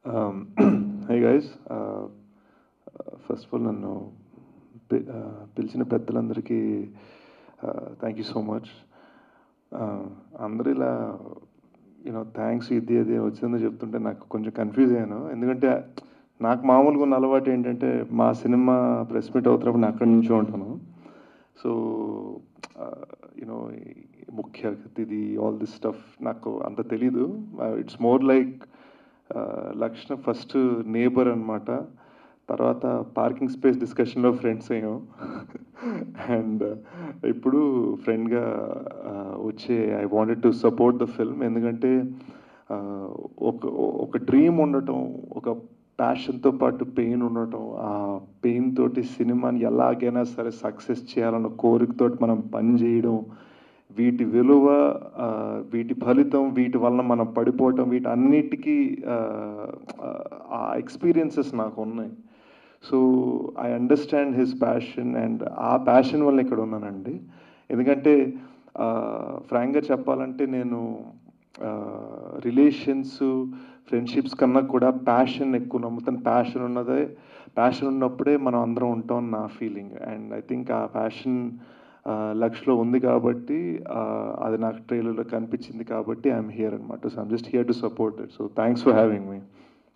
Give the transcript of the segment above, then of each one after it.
High guys first of all నన్ను పి- uh, పిలిచిన పెద్దలందరికీ థ్యాంక్ యూ సో మచ్ అందరూ ఇలా యూనో థ్యాంక్స్ ఇది అది వచ్చిందో చెప్తుంటే నాకు కొంచెం కన్ఫ్యూజ్ అయ్యాను ఎందుకంటే నాకు మామూలుగా ఉన్న అలవాటు ఏంటంటే మా సినిమా ప్రెస్ మీట్ అవుతున్నప్పుడు నేను అక్కడి నుంచి ఉంటాను సో యూనో ముఖ్య అతిథి ఆల్ దిస్ స్టఫ్ నాకు అంత తెలీదు ఇట్స్ మోర్ లైక్ లక్షణ ఫస్ట్ నేబర్ అన్నమాట తర్వాత పార్కింగ్ స్పేస్ డిస్కషన్లో ఫ్రెండ్స్ అయ్యాం అండ్ ఇప్పుడు ఫ్రెండ్గా వచ్చే I wanted to support the film ఎందుకంటే uh, ఒక ఒక డ్రీమ్ ఉండటం ఒక ప్యాషన్తో పాటు పెయిన్ ఉండటం ఆ పెయిన్ తోటి సినిమాని ఎలాగైనా సరే సక్సెస్ చేయాలన్న కోరికతోటి మనం పని చేయడం వీటి విలువ ఆ, వీటి ఫలితం వీటి వలన మనం పడిపోవటం వీటి అన్నిటికీ ఆ, ఆ ఎక్స్పీరియన్సెస్ నాకు ఉన్నాయి so I understand his passion and ఆ ప్యాషన్ వల్ల ఇక్కడ ఉన్నానండి ఎందుకంటే ఫ్రాంక్గా చెప్పాలంటే నేను రిలేషన్స్ ఫ్రెండ్షిప్స్ కన్నా కూడా ప్యాషన్ ఎక్కువ నమ్ముతాను ప్యాషన్ ఉన్నదే ప్యాషన్ ఉన్నప్పుడే మనం అందరం ఉంటాం అని నా ఫీలింగ్ అండ్ ఐ థింక్ ఆ ప్యాషన్ లక్ష్లో ఉంది కాబట్టి ఆ, అది నాకు ట్రైలర్లో కనిపించింది కాబట్టి ఐఎమ్ హియర్ అనమాట so I'm just here to support it so thanks for having me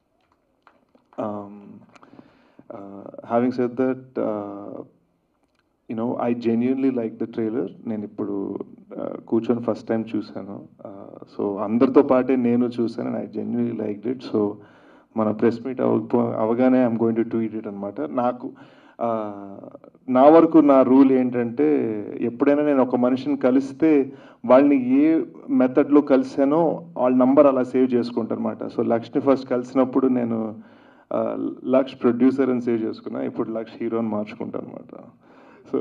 having said that you know I genuinely like the trailer నేను ఇప్పుడు uh, కూర్చొని ఫస్ట్ టైం చూశాను సో అందరితో పాటే నేను చూశాను and I genuinely like it so మన press meet అవ్వకపో అవగానే I'm going to tweet it అనమాట నాకు uh, నా వరకు నా రూల్ ఏంటంటే ఎప్పుడైనా నేను ఒక మనిషిని కలిస్తే వాళ్ళని ఏ మెథడ్లో కలిసానో వాళ్ళ నంబర్ అలా సేవ్ చేసుకుంటాను అనమాట సో లక్ష్ని ఫస్ట్ కలిసినప్పుడు నేను ఆ, లక్ష్ ప్రొడ్యూసర్ అని సేవ్ చేసుకున్నా ఇప్పుడు లక్ష్ హీరో అని మార్చుకుంటాను అనమాట so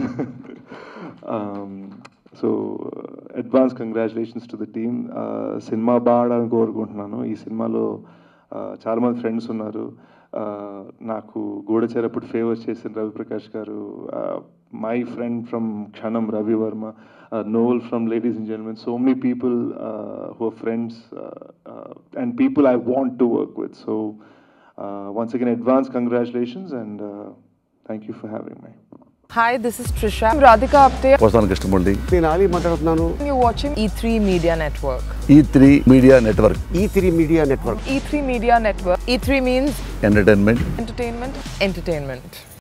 so advance congratulations to the team cinema బాగాలని కోరుకుంటున్నాను ఈ సినిమాలో ఆ, చాలామంది ఫ్రెండ్స్ ఉన్నారు ఆ, నాకు గూఢచారప్పుడు ఫేవర్స్ చేసిన రవిప్రకాష్ గారు my friend from Kshanam Ravi Varma novel from ladies and gentlemen so many people who are friends and people I want to work with so once again advance congratulations and thank you for having my Hi, this is Trisha. I'm Radhika Apte. వస్తాను కృష్ణమూర్తి నేను ఆలీ మాట్లాడుతున్నాను You're watching E3 Media Network. E three media network E three media network E3 Media Network. E3 means entertainment entertainment, entertainment.